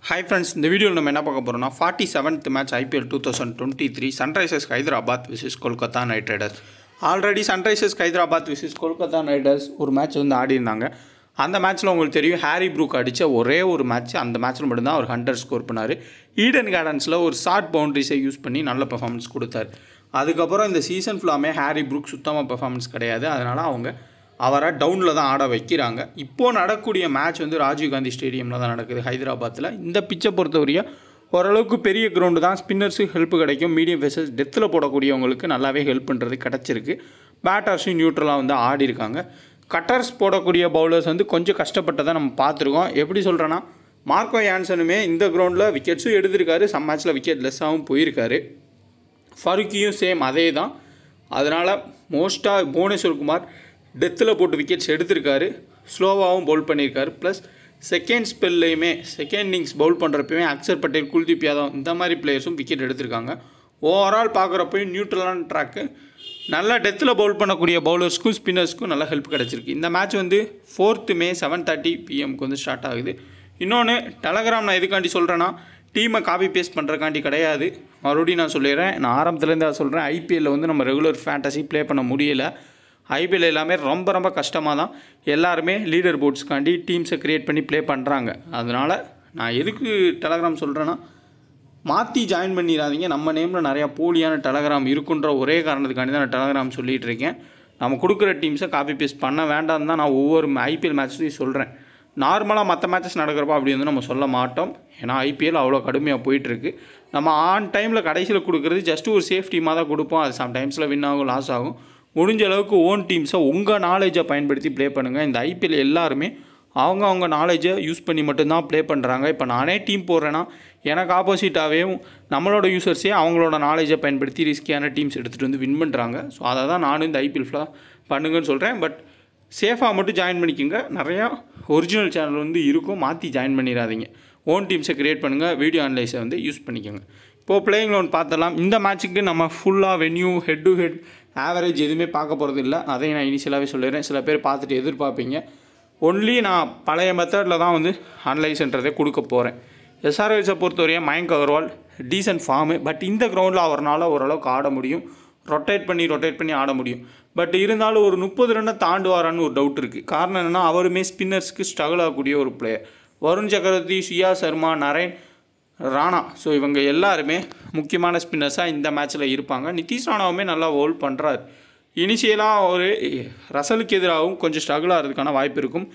hi friends இந்த வீடியோவில் நம்ம என்ன பார்க்க போகிறோம்னா forty seventh match IPL two thousand twenty three Sunrisers Hyderabad versus Kolkata Knight Riders already Sunrisers Hyderabad versus Kolkata Knight Riders ஒரு மேட்ச் வந்து ஆடி இருந்தாங்க அந்த மேட்ச்சில் உங்களுக்கு தெரியும் ஹாரி ப்ரூக் அடித்த ஒரே ஒரு மேட்ச் அந்த மேட்ச்சில் மட்டும்தான் அவர் ஹண்ட்ரட் ஸ்கோர் பண்ணார் ஈடன் கார்டன்ஸில் ஒரு ஷார்ட் பவுண்டரிஸை யூஸ் பண்ணி நல்ல பெர்ஃபார்மன்ஸ் கொடுத்தாரு அதுக்கப்புறம் இந்த சீசன் ஃபுல்லாமே ஹாரி ப்ரூக் சுத்தமாக பெர்ஃபார்மன்ஸ் கிடையாது அதனால் அவங்க அவரை டவுனில் தான் ஆட வைக்கிறாங்க இப்போது நடக்கக்கூடிய மேட்ச் வந்து ராஜீவ்காந்தி ஸ்டேடியமில் தான் நடக்குது ஹைதராபாத்தில் இந்த பிச்சை பொறுத்தவரையும் ஓரளவுக்கு பெரிய கிரவுண்டு தான் ஸ்பின்னர்ஸுக்கு ஹெல்ப் கிடைக்கும் மீடியம் ஃபேஸஸ் டெத்தில் போடக்கூடியவங்களுக்கு நல்லாவே ஹெல்ப் பண்ணுறது கிடச்சிருக்கு பேட்டர்ஸும் நியூட்ரலாக வந்து ஆடி இருக்காங்க கட்டர்ஸ் போடக்கூடிய பவுலர்ஸ் வந்து கொஞ்சம் கஷ்டப்பட்டதை நம்ம பார்த்துருக்கோம் எப்படி சொல்கிறேன்னா மார்க்கோ யான்சனுமே இந்த கிரவுண்டில் விக்கெட்ஸும் எடுத்திருக்காரு சம் மேட்ச்சில் விக்கெட் லெஸ்ஸாகவும் போயிருக்காரு ஃபருக்கியும் சேம் அதே தான் அதனால் மோஸ்ட்டாக புவனேஸ்வர் குமார் டெத்தில் போட்டு விக்கெட்ஸ் எடுத்திருக்காரு ஸ்லோவாகவும் பவுல் பண்ணியிருக்காரு ப்ளஸ் செகண்ட் ஸ்பெல்லையுமே செகண்ட் இன்னிங்ஸ் பவுல் பண்ணுறப்பயுமே அக்ஷர் பட்டேல் குல்தீப் யாதவ் இந்த மாதிரி பிளேயர்ஸும் விக்கெட் எடுத்திருக்காங்க ஓவரால் பார்க்குறப்பையும் நியூட்ரலான ட்ராக்கு நல்லா டெத்தில் பவுல் பண்ணக்கூடிய பவுலர்ஸ்க்கும் ஸ்பின்னர்ஸ்க்கும் நல்லா ஹெல்ப் கிடச்சிருக்கு இந்த மேட்ச் வந்து ஃபோர்த்து மே செவன் தேர்ட்டி பிஎம்க்கு வந்து ஸ்டார்ட் ஆகுது இன்னொன்று டெலகிராம் நான் எதுக்காண்டி சொல்கிறேன்னா டீமை காப்பி பேஸ்ட் பண்ணுறக்காண்டி கிடையாது மறுபடியும் நான் சொல்லிடுறேன் நான் ஆரம்பத்துலேருந்து அதை சொல்கிறேன் ஐபிஎல்லில் வந்து நம்ம ரெகுலர் ஃபேண்டசி ப்ளே பண்ண முடியல ஐபிஎல் எல்லாமே ரொம்ப ரொம்ப கஷ்டமாக தான் எல்லாருமே லீடர் போர்ட்ஸ்க்காண்டி டீம்ஸை க்ரியேட் பண்ணி ப்ளே பண்ணுறாங்க அதனால் நான் எதுக்கு டெலகிராம் சொல்கிறேன்னா மாற்றி ஜாயின் பண்ணிடாதீங்க நம்ம நேமில் நிறையா போலியான டெலகிராம் இருக்குன்ற ஒரே காரணத்துக்காண்டி தான் நான் டெலகிராம் சொல்லிகிட்டு இருக்கேன் நம்ம கொடுக்குற டீம்ஸை காப்பி பேஸ்ட் பண்ண வேண்டாம்னு தான் நான் ஒவ்வொரு ஐபிஎல் மேட்ச்லையும் சொல்கிறேன் நார்மலாக மற்ற மேட்சஸ் நடக்கிறப்ப அப்படி வந்து நம்ம சொல்ல மாட்டோம் ஏன்னா ஐபிஎல் அவ்வளோ கடுமையாக போயிட்டுருக்கு நம்ம ஆன் டைமில் கடைசியில் கொடுக்குறது ஜஸ்ட் ஒரு சேஃப்டிமாக தான் கொடுப்போம் அது சம்டைம்ஸில் வின் ஆகும் லாஸ் ஆகும் முடிஞ்ச அளவுக்கு ஓன் டீம்ஸை உங்கள் நாலேஜை பயன்படுத்தி ப்ளே பண்ணுங்கள் இந்த ஐபிஎல் எல்லாருமே அவங்க அவங்க நாலேஜை யூஸ் பண்ணி மட்டும்தான் ப்ளே பண்ணுறாங்க இப்போ நானே டீம் போடுறேன்னா எனக்கு ஆப்போசிட்டாகவே நம்மளோட யூசர்ஸே அவங்களோட நாலேஜை பயன்படுத்தி ரிஸ்கியான டீம்ஸ் எடுத்துகிட்டு வந்து வின் பண்ணுறாங்க ஸோ அதை தான் நானும் இந்த ஐபிஎல் ஃபுல்லாக பண்ணுங்கன்னு சொல்கிறேன் பட் சேஃபாக மட்டும் ஜாயின் பண்ணிக்கோங்க நிறையா ஒரிஜினல் சேனல் வந்து இருக்கும் மாற்றி ஜாயின் பண்ணிடாதீங்க ஓன் டீம்ஸை க்ரியேட் பண்ணுங்கள் வீடியோ அனலைஸை வந்து யூஸ் பண்ணிக்கோங்க இப்போது பிளேயிங் லோன் பார்த்தலாம் இந்த மேட்ச்சுக்கு நம்ம ஃபுல்லாக venue head to head average எதுவுமே பார்க்க போகிறது இல்லை அதையும் நான் இனிஷியலாகவே சொல்லிடுறேன் சில பேர் பார்த்துட்டு எதிர்பார்ப்பீங்க ஒன்லி நான் பழைய மெத்தடில் தான் வந்து அனலைஸ்ன்றதே கொடுக்க போகிறேன் எஸ்ஆர்ஹெச்சை பொறுத்தவரையும் Mayank Agarwal decent form but இந்த கிரவுண்டில் அவரால் ஓரளவுக்கு ஆட முடியும் ரொட்டேட் பண்ணி ரொட்டேட் பண்ணி ஆட முடியும் பட் இருந்தாலும் ஒரு முப்பது ரன்னை தாண்டுவாரான்னு ஒரு டவுட் இருக்குது காரணம் என்னென்னா அவருமே ஸ்பின்னர்ஸ்க்கு ஸ்ட்ரகிள் ஆகக்கூடிய ஒரு பிளேயர் வருண் சக்கரவர்த்தி சுயா சர்மா நரேன் ராணா ஸோ இவங்க எல்லாருமே முக்கியமான ஸ்பின்னர்ஸாக இந்த மேட்ச்சில் இருப்பாங்க நிதிஷ் ராணாவுமே நல்லா ஹோல்ட் பண்ணுறாரு இனிஷியலாக ஒரு ரசலுக்கு எதிராகவும் கொஞ்சம் ஸ்ட்ரகிள் ஆகிறதுக்கான வாய்ப்பு இருக்கும்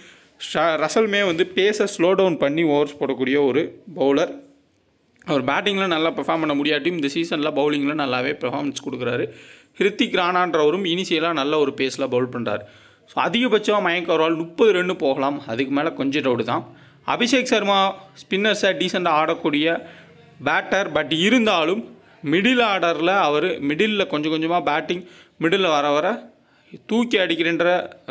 ரசல்மே வந்து பேஸை ஸ்லோ டவுன் பண்ணி ஓவர்ஸ் போடக்கூடிய ஒரு பவுலர் அவர் பேட்டிங்கில் நல்லா பெர்ஃபார்ம் பண்ண முடியாட்டியும் இந்த சீசனில் பவுலிங்கில் நல்லாவே பெர்ஃபார்மன்ஸ் கொடுக்குறாரு ஹிருத்திக் ராணான்றவரும் இனிஷியலாக நல்ல ஒரு பேஸில் பவுல் பண்ணுறாரு ஸோ அதிகபட்சமாக மயங்க் அவரால் முப்பது ரன்னு போகலாம் அதுக்கு மேலே கொஞ்சம் டவுட் தான் அபிஷேக் சர்மா ஸ்பின்னர்ஸை டீசெண்டாக ஆடக்கூடிய பேட்டர் பட் இருந்தாலும் மிடில் ஆர்டரில் அவர் மிடில் கொஞ்சம் கொஞ்சமாக பேட்டிங் மிடில் வர வர தூக்கி அடிக்கிறன்ற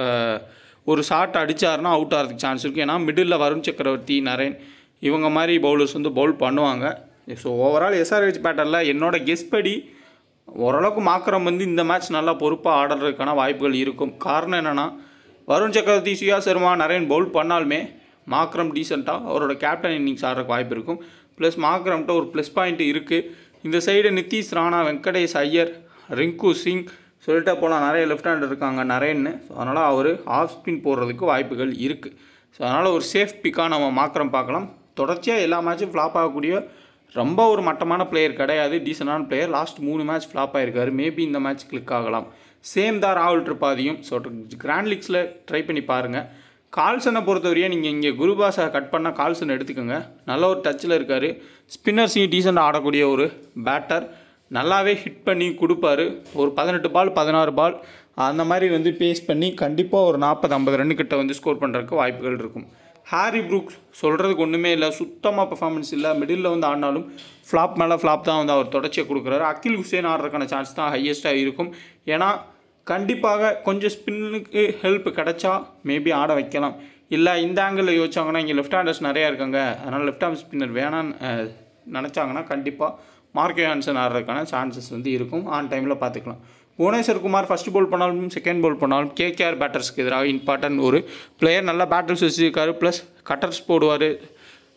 ஒரு ஷாட் அடித்தாருன்னா அவுட் ஆகிறதுக்கு சான்ஸ் இருக்குது ஏன்னா மிடில் வருண் சக்கரவர்த்தி நரேன் இவங்க மாதிரி பவுலர்ஸ் வந்து பவுல் பண்ணுவாங்க ஸோ ஓவரால் எஸ்ஆர்ஹெச் பேட்டரில் என்னோடய கெஸ் படி ஓரளவுக்கு மாத்திரம் வந்து இந்த மேட்ச் நல்லா பொறுப்பாக ஆடுறதுக்கான வாய்ப்புகள் இருக்கும் காரணம் என்னென்னா வருண் சக்கரவர்த்தி சுயா சர்மா நரேன் பவுல் பண்ணாலுமே மாக்ரம் டீசெண்டாக அவரோட கேப்டன் இன்னிங்ஸ் ஆடுறதுக்கு வாய்ப்பு இருக்கும் ப்ளஸ் மாக்ரம்கிட்ட ஒரு ப்ளஸ் பாயிண்ட் இருக்குது இந்த சைடு நிதிஷ் ராணா வெங்கடேஷ் ஐயர் ரிங்கு சிங் சொல்லிட்டே போகலாம் நிறைய லெஃப்ட் ஹேண்ட் இருக்காங்க நரேன்னு ஸோ அதனால் அவர் ஆஃப் ஸ்பின் போடுறதுக்கு வாய்ப்புகள் இருக்குது ஸோ அதனால் ஒரு சேஃப் பிக்காக நம்ம மாக்ரம் பார்க்கலாம் தொடர்ச்சியாக எல்லா மேட்சும் ஃப்ளாப் ஆகக்கூடிய ரொம்ப ஒரு மட்டமான பிளேயர் கிடையாது டீசெண்டான பிளேயர் லாஸ்ட் மூணு மேட்ச் ஃப்ளாப் ஆயிருக்காரு மேபி இந்த மேட்ச் கிளிக் ஆகலாம் சேம் தான் ராகுல் ட்ரிப்பாதியும் ஸோ கிராண்ட் லீக்ஸில் ட்ரை பண்ணி பாருங்கள் கால்சனை பொறுத்தவரையும் நீங்கள் இங்கே குருபாஸை கட் பண்ணால் கால்சன் எடுத்துக்கோங்க நல்ல ஒரு டச்சில் இருக்கார் ஸ்பின்னர்ஸையும் டீசெண்டாக ஆடக்கூடிய ஒரு பேட்டர் நல்லாவே ஹிட் பண்ணி கொடுப்பாரு ஒரு பதினெட்டு பால் பதினாறு பால் அந்த மாதிரி வந்து பேஸ் பண்ணி கண்டிப்பாக ஒரு நாற்பது ஐம்பது ரன்னுக்கிட்ட வந்து ஸ்கோர் பண்ணுறதுக்கு வாய்ப்புகள் இருக்கும் ஹாரி ப்ரூக் சொல்கிறதுக்கு ஒன்றுமே இல்லை சுத்தமாக பெர்ஃபார்மன்ஸ் இல்லை மிடில் வந்து ஆடினாலும் ஃப்ளாப் மேலே ஃப்ளாப் தான் வந்து அவர் தொடர்ச்சியை கொடுக்குறாரு அகில் ஹுசேன் ஆடுறதுக்கான சான்ஸ் தான் ஹையஸ்ட்டாக இருக்கும் ஏன்னா கண்டிப்பாக கொஞ்சம் ஸ்பின்னுக்கு ஹெல்ப் கிடச்சா மேபி ஆட வைக்கலாம் இல்லை இந்த ஆங்கிளில் யோசிச்சாங்கன்னா இங்கே லெஃப்ட் ஹேண்டர்ஸ் நிறையா இருக்காங்க அதனால் லெஃப்ட் ஹேண்ட் ஸ்பின்னர் வேணான்னு நினச்சாங்கன்னா கண்டிப்பாக மார்க்கே ஆன்சன் ஆடுறதுக்கான சான்சஸ் வந்து இருக்கும் ஆன் டைமில் பார்த்துக்கலாம் புவனேஸ்வர் குமார் ஃபஸ்ட் பால் பண்ணாலும் செகண்ட் பால் பண்ணாலும் கேகேஆர் பேட்டர்ஸ்க்கு எதிராக இம்பார்ட்டன்ட் ஒரு பிளேயர் நல்லா பேட்டர்ஸ் வச்சுருக்காரு ப்ளஸ் கட்டர்ஸ் போடுவார்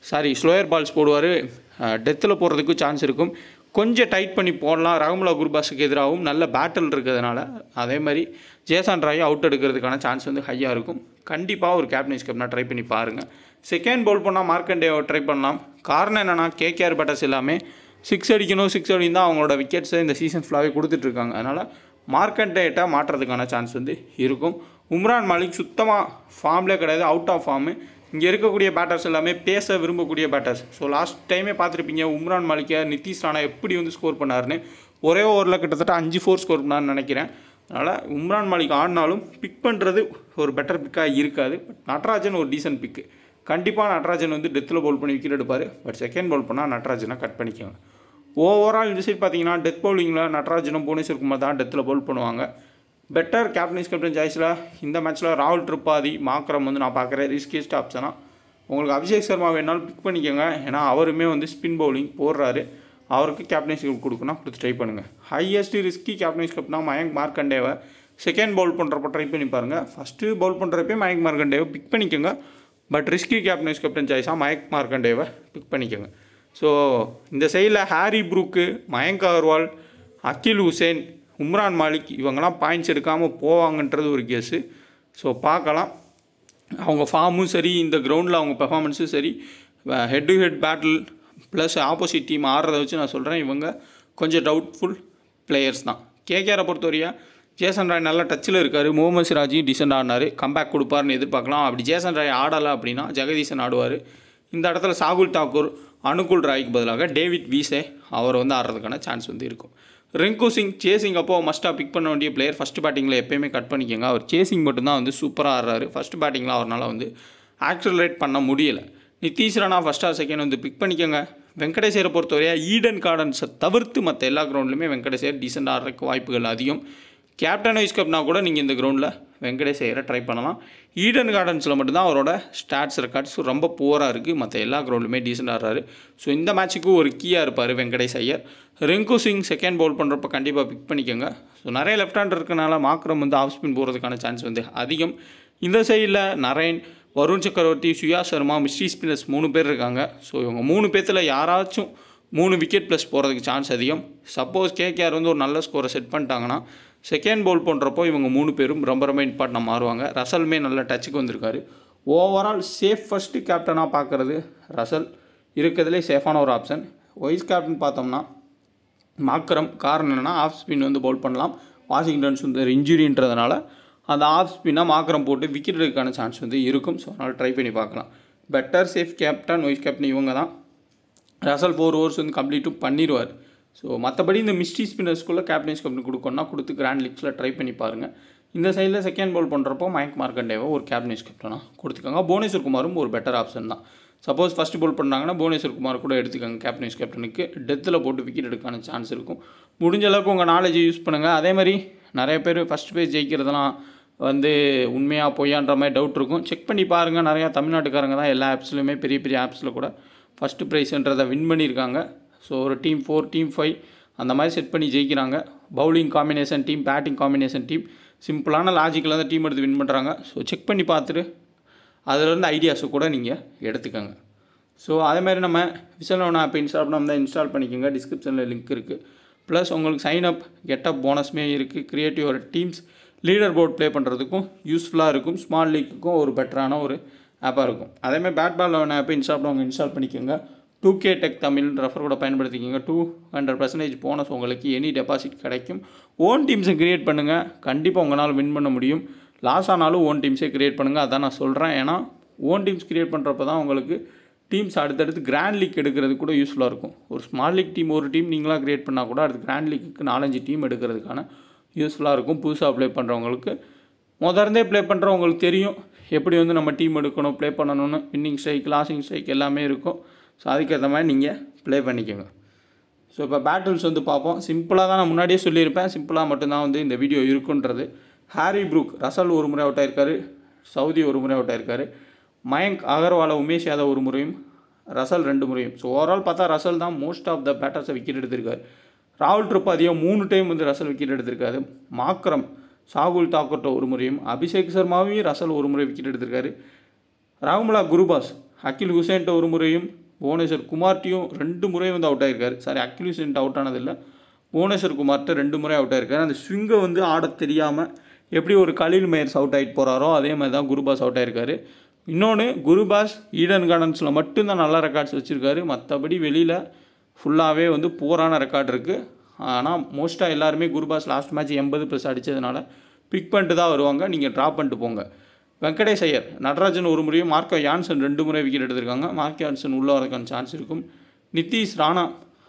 சாரி ஸ்லோயர் பால்ஸ் போடுவார் டெத்தில் போடுறதுக்கு சான்ஸ் இருக்கும் கொஞ்சம் டைட் பண்ணி போடலாம் ரகுமுலா குருபாஸுக்கு எதிராகவும் நல்ல பேட்டில் இருக்கிறதுனால அதே மாதிரி ஜேசான் ராயை அவுட் எடுக்கிறதுக்கான சான்ஸ் வந்து ஹையாக இருக்கும் கண்டிப்பாக ஒரு கேப்டன்ஸ் கப்னா ட்ரை பண்ணி பாருங்கள் செகண்ட் பவுல் பண்ணால் மார்க்கண்டேவை ட்ரை பண்ணலாம் காரணம் என்னென்னா கேகேஆர் பேட்டர்ஸ் எல்லாமே சிக்ஸ் அடிக்கணும் சிக்ஸ் அடிக்கும் தான் அவங்களோட விக்கெட்ஸை இந்த சீசன் ஃபுல்லாகவே கொடுத்துட்ருக்காங்க அதனால் மார்க்கண்டேட்டை மாற்றுறதுக்கான சான்ஸ் வந்து இருக்கும் உம்ரான் மாலிக் சுத்தமாக ஃபார்ம்லே கிடையாது அவுட் ஆஃப் ஃபார்மு இங்கே இருக்கக்கூடிய பேட்டர்ஸ் எல்லாமே பேச விரும்பக்கூடிய பேட்டர்ஸ் ஸோ லாஸ்ட் டைமே பார்த்துருப்பீங்க உம்ரான் மாலிக்கை நிதிஷ் ராணா எப்படி வந்து ஸ்கோர் பண்ணாருன்னு ஒரே ஓவரில் கிட்டத்தட்ட அஞ்சு ஃபோர் ஸ்கோர் பண்ணார்னு நினைக்கிறேன் அதனால் உம்ரான் மாலிக் ஆடினாலும் பிக் பண்ணுறது ஒரு பெட்டர் பிக்காக இருக்காது பட் நட்ராஜன் ஒரு டீசன்ட் பிக்கு கண்டிப்பாக நட்ராஜன் வந்து டெத்தில் பவுல் பண்ணி விக்கெட் எடுப்பார் பட் செகண்ட் பவுல் பண்ணால் நட்ராஜனை கட் பண்ணிக்கோங்க ஓவரால் இந்த சைட் பார்த்தீங்கன்னா டெத் பவுலிங்கில் நட்ராஜனும் புவனேஸ்வர் குமார் தான் டெத்தில் பவுல் பண்ணுவாங்க பெட்டர் கேப்டன்ஸ் கேப்டன் சாய்ஸில் இந்த மேட்ச்சில் ராகுல் ட்ரிப்பாதி மாக்கரம் வந்து நான் பார்க்குறேன் ரிஸ்கியஸ்ட் ஆப்ஷனாக உங்களுக்கு அபிஷேக் சர்மா வேணாலும் பிக் பண்ணிக்கோங்க ஏன்னா அவருமே வந்து ஸ்பின் பவுலிங் போடுறாரு அவருக்கு கேப்டன்ஸ் கப் கொடுக்கணும் கொடுத்து ட்ரை பண்ணுங்கள் ஹையஸ்ட் ரிஸ்கி கேப்டன்ஸ் கப்னா மயங்க் மார்க்கண்டேவை செகண்ட் பவுல் பண்ணுறப்ப ட்ரை பண்ணி பாருங்கள் ஃபஸ்ட்டு பவுல் பண்ணுறப்பே மயங்க் மார்க்கண்டேவை பிக் பண்ணிக்கோங்க பட் ரிஸ்கி கேப்டன்ஸ் கேப்டன் சாய்ஸாக மயங்க் மார்க்கண்டேவை பிக் பண்ணிக்கோங்க ஸோ இந்த சைடில் Harry Brook Mayank Agarwal Akeal Hosein Umran Malik இவங்கெல்லாம் பாயிண்ட்ஸ் எடுக்காமல் போவாங்கன்றது ஒரு கேஸு ஸோ பார்க்கலாம் அவங்க ஃபார்மும் சரி இந்த கிரவுண்டில் அவங்க பெர்ஃபார்மன்ஸும் சரி ஹெட் டு ஹெட் பேட்டில் ப்ளஸ் ஆப்போசிட் டீம் ஆடுறத வச்சு நான் சொல்கிறேன் இவங்க கொஞ்சம் டவுட்ஃபுல் பிளேயர்ஸ் தான் கேகேஆரை பொறுத்தவரையா ஜேசன் ராய் நல்ல டச்சில் இருக்கார் முகமது சிராஜி டிசென்ட் ஆடினார் கம்பேக் கொடுப்பாருன்னு எதிர்பார்க்கலாம் அப்படி ஜேசன் ராய் ஆடலை அப்படின்னா ஜெகதீசன் ஆடுவார் இந்த இடத்துல சாகுல் தாக்கூர் அனுகுல் ராய்க்கு பதிலாக டேவிட் வீசே அவர் வந்து ஆடுறதுக்கான சான்ஸ் வந்து இருக்கும் ரிங்கு சிங் சேசிங் அப்போ மஸ்ட்டாக பிக் பண்ண வேண்டிய பிளேயர் ஃபஸ்ட் பேட்டிங்கில் எப்பயுமே கட் பண்ணிக்கோங்க அவர் சேசிங் மட்டும்தான் வந்து சூப்பராக ஆடுறாரு ஃபஸ்ட் பேட்டிங்கில் அவரால் வந்து ஆக்சலரேட் பண்ண முடியலை நிதிஷ் ராணா ஃபஸ்ட்டாக செகண்ட் வந்து பிக் பண்ணிக்கோங்க வெங்கடேசரை பொறுத்தவரையா ஈடன் கார்டன்ஸை தவிர்த்து மற்ற எல்லா கிரவுண்ட்லையுமே வெங்கடேசர் டீசெண்ட் ஆடுறதுக்கு வாய்ப்புகள் அதிகம் கேப்டன் வைஸ் கப்னா கூட நீங்கள் இந்த கிரவுண்டில் வெங்கடேஷ் ஐயரை ட்ரை பண்ணலாம் ஈடன் கார்டன்ஸில் மட்டும்தான் அவரோட ஸ்டாட்ஸ் ரெக்கார்ட்ஸ் ரொம்ப புவராக இருக்குது மற்ற எல்லா கிரவுண்ட்லுமே டீசெண்ட் ஆடுறாரு ஸோ இந்த மேட்ச்சுக்கு ஒரு கீயாக இருப்பார் வெங்கடேஷ் ஐயர் ரிங்கு சிங் செகண்ட் பவுல் பண்ணுறப்ப கண்டிப்பாக பிக் பண்ணிக்கோங்க ஸோ நிறைய லெஃப்ட் ஹேண்ட் இருக்கனால மாக்ரம் வந்து ஆஃப் ஸ்பின் போகிறதுக்கான சான்ஸ் வந்து அதிகம் இந்த சைடில் நரேன் வருண் சக்கரவர்த்தி சுயா சர்மா மிஸ்ட்ரி ஸ்பின்னர்ஸ் மூணு பேர் இருக்காங்க ஸோ இவங்க மூணு பேர்த்தில் யாராச்சும் மூணு விக்கெட் ப்ளஸ் போகிறதுக்கு சான்ஸ் அதிகம் சப்போஸ் கேகேஆர் வந்து ஒரு நல்ல ஸ்கோரை செட் பண்ணிட்டாங்கன்னா செகண்ட் பவுல் பண்ணுறப்போ இவங்க மூணு பேரும் ரொம்ப ரொம்ப இம்பார்ட்டனாக மாறுவாங்க ரசல்மே நல்ல டச்சுக்கு வந்திருக்காரு ஓவரால் சேஃப் ஃபஸ்ட்டு கேப்டனாக பார்க்குறது ரசல் இருக்கிறதுலே சேஃபான ஒரு ஆப்ஷன் வைஸ் கேப்டன் பார்த்தோம்னா மாக்கரம் காரணம் என்னென்னா ஆஃப் ஸ்பின் வந்து பவுல் பண்ணலாம் வாஷிங்டன் சுந்தர் இன்ஜுரின்றதுனால அந்த ஆஃப் ஸ்பின்னாக மாக்கரம் போட்டு விக்கெட் எடுக்கான சான்ஸ் வந்து இருக்கும் ஸோ அதனால் ட்ரை பண்ணி பார்க்கலாம் better safe captain vice captain இவங்க தான் ரசல் ஃபோர் ஓவர்ஸ் வந்து கம்ப்ளீட்டும் பண்ணிடுவார் ஸோ மற்றபடி இந்த மிஸ்ட்ரி ஸ்பின்னர்ஸ்குள்ளே கேப்டன்ஸ் கப்னி கொடுக்கணும்னா கொடுத்து கிராண்ட் லீக்ஸில் ட்ரை பண்ணி பாருங்கள் இந்த சைடில் செகண்ட் பால் பண்ணுறப்போ மயங்க் மார்க்கண்டேவை ஒரு கேப்டன்ஸ் கேப்டனாக கொடுத்துக்கோங்க புவனேஸ்வர் குமாரும் ஒரு பெட்டர் ஆப்ஷன் தான் சப்போஸ் ஃபஸ்ட்டு பால் பண்ணாங்கன்னா புவனேஸ்வர் குமார் கூட எடுத்துக்கோங்க கேப்டன்ஸ் கேப்டனுக்கு டெத்தில் போட்டு விக்கெட் எடுக்கான சான்ஸ் இருக்கும் முடிஞ்ச அளவுக்கு உங்கள் நாலேஜை யூஸ் பண்ணுங்கள் அதே மாதிரி நிறைய பேர் ஃபஸ்ட் பேஜ் ஜெயிக்கிறதுலாம் வந்து உண்மையாக பொய்யான்ற மாதிரி டவுட் இருக்கும் செக் பண்ணி பாருங்கள் நிறையா தமிழ்நாட்டுக்காரங்க தான் எல்லா ஆப்ஸ்லையுமே பெரிய பெரிய ஆப்ஸில் கூட ஃபஸ்ட்டு ப்ரைஸ்ன்றதை வின் பண்ணியிருக்காங்க ஸோ ஒரு டீம் ஃபோர் டீம் ஃபைவ் அந்த மாதிரி செட் பண்ணி ஜெயிக்கிறாங்க bowling combination team batting combination team சிம்பிளான லாஜிக்கில் தான் டீம் எடுத்து வின் பண்ணுறாங்க ஸோ செக் பண்ணி பார்த்துட்டு அதிலிருந்து ஐடியாஸை கூட நீங்கள் எடுத்துக்கோங்க ஸோ அதேமாதிரி நம்ம விசலோன் ஆப் இன்ஸ்டால் பண்ணால் இன்ஸ்டால் பண்ணிக்கோங்க டிஸ்கிரிப்ஷனில் லிங்க் இருக்குது ப்ளஸ் உங்களுக்கு சைன் அப் கெட்டப் போனஸ்மே இருக்குது கிரியேட்டிவ் ஒரு டீம்ஸ் லீடர் போர்ட் ப்ளே பண்ணுறதுக்கும் யூஸ்ஃபுல்லாக இருக்கும் ஸ்மால் லீக்குக்கும் ஒரு பெட்டரான ஒரு ஆப்பாக இருக்கும் அதேமாதிரி bat ball eleven app install பண்ணவங்க இன்ஸ்டால் பண்ணிக்கோங்க two K tech Tamil refer கூட பயன்படுத்திக்கோங்க டூ ஹண்ட்ரட் பர்சன்டேஜ் போனஸ் உங்களுக்கு எனி டெபாசிட் கிடைக்கும் ஓன் டீம்ஸை க்ரியேட் பண்ணுங்கள் கண்டிப்பாக உங்களால் வின் பண்ண முடியும் லாஸ் ஆனாலும் ஓன் டீம்ஸே க்ரியேட் பண்ணுங்கள் அதான் நான் சொல்கிறேன் ஏன்னா ஓன் டீம்ஸ் க்ரியேட் பண்ணுறப்ப தான் உங்களுக்கு டீம்ஸ் அடுத்தடுத்து கிராண்ட் லீக் எடுக்கிறது கூட யூஸ்ஃபுல்லாக இருக்கும் ஒரு ஸ்மால் லீக் டீம் ஒரு டீம் நீங்களாக க்ரியேட் பண்ணால் கூட அடுத்து கிராண்ட் லீக்குக்கு நாலஞ்சு டீம் எடுக்கிறதுக்கான யூஸ்ஃபுல்லாக இருக்கும் புதுசாக ப்ளே பண்ணுறவங்களுக்கு முதர்ந்தே ப்ளே பண்ணுறவங்களுக்கு தெரியும் எப்படி வந்து நம்ம டீம் எடுக்கணும் ப்ளே பண்ணணும்னு வின்னிங் ஸ்ட்ரைக் லாசிங் ஸ்ட்ரைக் எல்லாமே இருக்கும் ஸோ அதுக்கேற்ற மாதிரி நீங்கள் ப்ளே பண்ணிக்கோங்க ஸோ இப்போ பேட்டில்ஸ் வந்து பார்ப்போம் சிம்பிளாக தான் நான் முன்னாடியே சொல்லியிருப்பேன் சிம்பிளாக மட்டும்தான் வந்து இந்த வீடியோ இருக்குன்றது ஹாரி ப்ரூக் ரசல் ஒரு முறை அவுட் ஆயிருக்காரு சவுதி ஒரு முறை அவுட் ஆயிருக்காரு மயங்க் அகர்வாலா உமேஷ் யாதவ் ஒரு முறையும் ரசல் ரெண்டு முறையும் ஸோ ஓவரால் பார்த்தா ரசல் தான் மோஸ்ட் ஆஃப் த பேட்டர்ஸை விக்கெட் எடுத்திருக்காரு ராகுல் ட்ரிப்பாதியோ மூணு டைம் வந்து ரசல் விக்கெட் எடுத்திருக்காரு மாக்ரம் சாகுல் தாக்கர்ட்ட ஒரு முறையும் அபிஷேக் சர்மாவையும் ரசல் ஒரு முறை விக்கெட் எடுத்திருக்காரு ராகுமலா குருபாஸ் அகில் ஹுசேன்ட்ட ஒரு முறையும் புவனேஸ்வர் குமார்ட்டையும் ரெண்டு முறை வந்து அவுட் ஆயிருக்காரு சாரி அக்யூலிசன்ட் அவுட் ஆனதில்லை புவனேஸ்வர் குமார்ட்ட ரெண்டு முறை அவுட் ஆயிருக்காரு அந்த ஸ்விங்கை வந்து ஆட தெரியாமல் எப்படி ஒரு கலில் மேயர்ஸ் அவுட் ஆகிட்டு போகிறாரோ அதே மாதிரி தான் குருபாஸ் அவுட் ஆயிருக்காரு இன்னொன்று குருபாஸ் ஈடன் கார்டன்ஸில் மட்டும்தான் நல்ல ரெக்கார்ட்ஸ் வச்சுருக்காரு மற்றபடி வெளியில் ஃபுல்லாகவே வந்து போரான ரெக்கார்ட் இருக்குது ஆனால் மோஸ்ட்டாக எல்லாருமே குருபாஸ் லாஸ்ட் மேட்ச் எண்பது ப்ளஸ் அடித்ததுனால பிக் பண்ணிட்டு தான் வருவாங்க நீங்கள் ட்ராப் பண்ணிட்டு போங்க வெங்கடேஷ் ஐயர் நடராஜன் ஒரு முறையும் மார்க்கோ யான்சன் ரெண்டு முறை விக்கெட் எடுத்திருக்காங்க மார்க்கோ யான்சன் உள்ளே வரக்கான சான்ஸ் இருக்கும் நிதிஷ் ராணா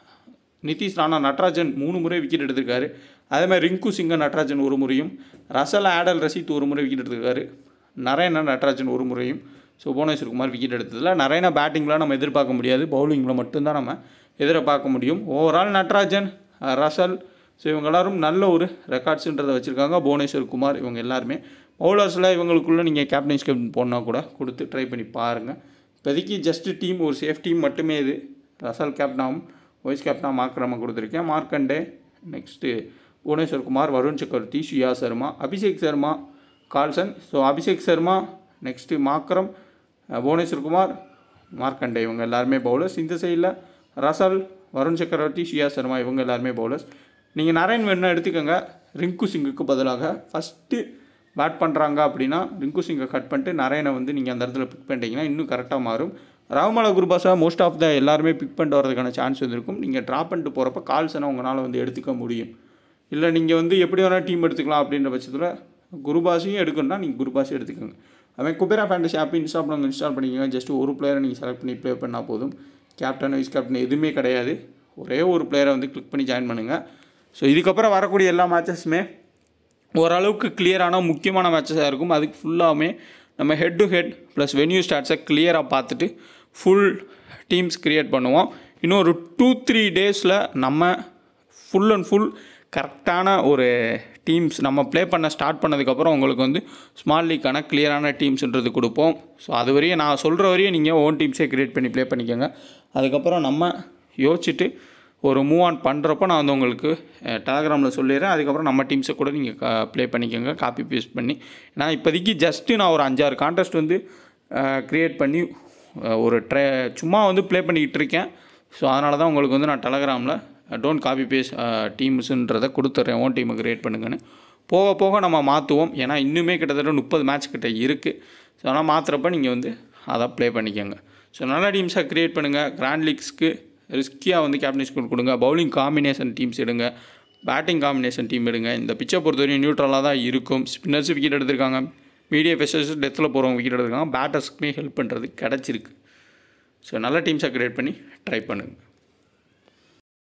நிதிஷ் ராணா நட்ராஜன் மூணு முறை விக்கெட் எடுத்திருக்காரு அதே மாதிரி ரிங்கு சிங்க நட்ராஜன் ஒரு முறையும் ரசல் ஆடல் ரசித் ஒரு முறை விக்கெட் எடுத்திருக்காரு நரேனா நட்ராஜன் ஒரு முறையும் ஸோ புவனேஸ்வர் குமார் விக்கெட் எடுத்ததில் நரேனா பேட்டிங்கில் நம்ம எதிர்பார்க்க முடியாது பவுலிங்கில் மட்டும்தான் நம்ம எதிர்பார்க்க முடியும் ஓவரால் நட்ராஜன் அஹ், ரசல் ஸோ இவங்க எல்லாரும் நல்ல ஒரு ரெக்கார்ட்ஸுன்றதை வச்சுருக்காங்க புவனேஸ்வர் குமார் இவங்க எல்லாருமே பவுலர்ஸில் இவங்களுக்குள்ளே நீங்கள் கேப்டன்ஸ் கேப்டன் போனால் கூட கொடுத்து ட்ரை பண்ணி பாருங்கள் இப்போதைக்கு ஜஸ்ட் டீம் ஒரு சேஃப் டீம் மட்டுமே இது ரசல் கேப்டனாகவும் வைஸ் கேப்டனாக மார்க்ரம கொடுத்துருக்கேன் மார்க்கண்டே நெக்ஸ்ட்டு புவனேஸ்வர் குமார் வருண் சக்கரவர்த்தி ஷியா Sharma Abhishek Sharma Klaasen so Abhishek Sharma next Markram அஹ், புவனேஸ்வர் குமார் மார்க்கண்டே இவங்க எல்லாருமே பவுலர்ஸ் இந்த சைடில் ரசல் வருண் சக்கரவர்த்தி ஷியா சர்மா இவங்க எல்லாருமே பவுலர்ஸ் நீங்கள் நரேன் வேணா எடுத்துக்கோங்க ரிங்கு சிங்குக்கு பதிலாக ஃபஸ்ட்டு பேட் பண்ணுறாங்க அப்படின்னா ரிங்கு சிங்கை கட் பண்ணிட்டு நரேனை வந்து நீங்கள் அந்த இடத்துல பிக் பண்ணிட்டீங்கன்னா இன்னும் கரெக்டாக மாறும் ரவமலா குருபாஸா மோஸ்ட் ஆஃப் த எல்லாருமே பிக் பண்ணிட்டு வரதுக்கான சான்ஸ் வந்துருக்கும் நீங்கள் ட்ராப் பண்ணிட்டு போகிறப்ப கால்ஸனை உங்களால் வந்து எடுத்துக்க முடியும் இல்லை நீங்கள் வந்து எப்படி வேணால் டீம் எடுத்துக்கலாம் அப்படின்ற பட்சத்தில் குருபாஸையும் எடுக்கணும்னா நீங்கள் குருபாஸையும் எடுத்துக்கோங்க அதுமாதிரி குபேரா ஃபேண்டசி ஆப் இன்ஸ்டால் பண்ணுங்க இன்ஸ்டால் பண்ணிக்கோங்க ஜஸ்ட் ஒரு பிளேயரை நீங்கள் செலக்ட் பண்ணி ப்ளே பண்ணால் போதும் கேப்டன் வைஸ் கேப்டன் எதுவுமே கிடையாது ஒரே ஒரு பிளேயரை வந்து கிளிக் பண்ணி ஜாயின் பண்ணுங்கள் ஸோ இதுக்கப்புறம் வரக்கூடிய எல்லா மேட்சஸுமே ஓரளவுக்கு கிளியரான முக்கியமான மேட்சஸாக இருக்கும் அதுக்கு ஃபுல்லாமே நம்ம head to head plus venue ஸ்டாட்ஸை கிளியராக பார்த்துட்டு ஃபுல் டீம்ஸ் க்ரியேட் பண்ணுவோம் இன்னும் ஒரு டூ த்ரீ டேஸில் நம்ம ஃபுல் அண்ட் ஃபுல் கரெக்டான ஒரு டீம்ஸ் நம்ம ப்ளே பண்ண ஸ்டார்ட் பண்ணதுக்கப்புறம் உங்களுக்கு வந்து ஸ்மால் லீக்கான கிளியரான டீம்ஸ்ன்றது கொடுப்போம் ஸோ அது வரையும் நான் சொல்கிற வரையும் நீங்கள் ஓன் டீம்ஸே க்ரியேட் பண்ணி ப்ளே பண்ணிக்கோங்க அதுக்கப்புறம் நம்ம யோசிச்சுட்டு ஒரு மூவ் ஆன் பண்ணுறப்போ நான் வந்து உங்களுக்கு டெலகிராமில் சொல்லிடுறேன் அதுக்கப்புறம் நம்ம டீம்ஸை கூட நீங்கள் ப்ளே பண்ணிக்கோங்க காப்பி பேஸ்ட் பண்ணி ஏன்னா இப்போதைக்கு ஜஸ்ட்டு நான் ஒரு அஞ்சாறு கான்டெஸ்ட் வந்து க்ரியேட் பண்ணி அஹ், ஒரு ட்ரை சும்மா வந்து ப்ளே பண்ணிக்கிட்டு இருக்கேன் ஸோ அதனால தான் உங்களுக்கு வந்து நான் டெலகிராமில் டோன்ட் காப்பி பேஸ்ட் டீம்ஸுன்றதை கொடுத்துட்றேன் ஓன் டீமை க்ரியேட் பண்ணுங்கன்னு போக போக நம்ம மாற்றுவோம் ஏன்னா இன்னுமே கிட்டத்தட்ட முப்பது மேட்ச் கிட்ட இருக்குது ஸோ அதனால் மாற்றுறப்ப நீங்கள் வந்து அதை ப்ளே பண்ணிக்கோங்க ஸோ நல்ல டீம்ஸாக க்ரியேட் பண்ணுங்கள் கிராண்ட் லீக்ஸ்க்கு ரிஸ்கியாக வந்து கேப்டன்ஸ் கொடுங்க பவுலிங் காம்பினேஷன் டீம்ஸ் எடுங்க பேட்டிங் காம்பினேஷன் டீம் எடுங்க இந்த பிச்சை பொறுத்தவரையும் நியூட்ரலாக தான் இருக்கும் ஸ்பின்னர்ஸ் விக்கெட் எடுத்திருக்காங்க மீடியா ஃபெஸ்டர்ஸ் டெத்தில் போகிறவங்க விக்கெட் எடுத்திருக்காங்க பேட்டர்ஸ்க்குமே ஹெல்ப் பண்ணுறது கிடச்சிருக்கு ஸோ நல்ல டீம்ஸாக க்ரியேட் பண்ணி ட்ரை பண்ணுங்கள்